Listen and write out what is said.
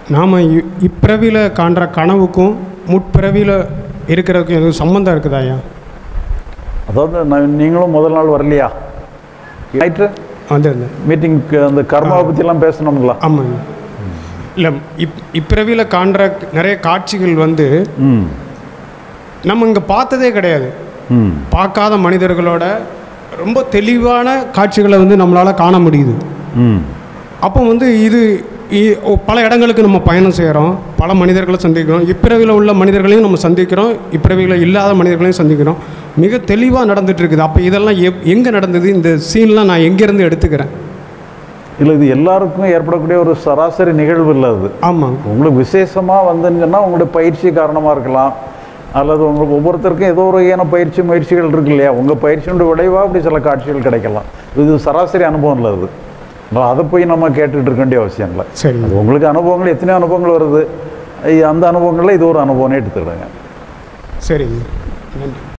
நாம் இப்பிறவியில் காண்ற கனவுக்கும் முற்பிறவியில் இருக்கிறதுக்கும் எதுவும் சம்மந்தம் இருக்குதா ஐயா அதாவது நான் நீங்களும் முதல் நாள் வரலையா நைட்டு வந்து அந்த மீட்டிங்க்கு அந்த கர்மாவை பற்றிலாம் பேசணுங்களா ஆமாங்க இல்லை இப் இப்பிறவியில் காண்ற நிறைய காட்சிகள் வந்து ம் நம்ம இங்கே பார்த்ததே கிடையாது ம் பார்க்காத மனிதர்களோட ரொம்ப தெளிவான காட்சிகளை வந்து நம்மளால் காண முடியுது ம் அப்போ வந்து இது இ- ஒ- பல இடங்களுக்கு நம்ம பயணம் செய்கிறோம் பல மனிதர்களை சந்திக்கிறோம் இப்பிறவியில் உள்ள மனிதர்களையும் நம்ம சந்திக்கிறோம் இப்பிறவியில் இல்லாத மனிதர்களையும் சந்திக்கிறோம் மிக தெளிவாக நடந்துட்டு இருக்குது அப்போ இதெல்லாம் எப் எங்கே நடந்தது இந்த சீன்லாம் நான் எங்கேருந்து எடுத்துக்கிறேன் இல்லை இது எல்லாருக்கும் ஏற்படக்கூடிய ஒரு சராசரி நிகழ்வு இல்லை அது ஆமாங்க உங்களுக்கு விசேஷமாக வந்துன்னு சொன்னால் உங்களுடைய பயிற்சி காரணமாக இருக்கலாம் அல்லது உங்களுக்கு ஒவ்வொருத்தருக்கும் ஏதோ ஒரு வகையான பயிற்சி முயற்சிகள் இருக்கு இல்லையா உங்கள் பயிற்சியோட விளைவாக அப்படி சில காட்சிகள் கிடைக்கலாம் இது சராசரி அனுபவம் இல்லை அது அதனால அதை போய் நம்ம கேட்டுட்டு இருக்க வேண்டிய அவசியம் இல்லை சரிங்க அது உங்களுக்கு அனுபவங்கள் எத்தனை அனுபவங்கள் வருது ஐ- அந்த அனுபவங்களில் இது ஒரு அனுபவம்னே எடுத்துக்கிடுங்க சரிங்க நன்றி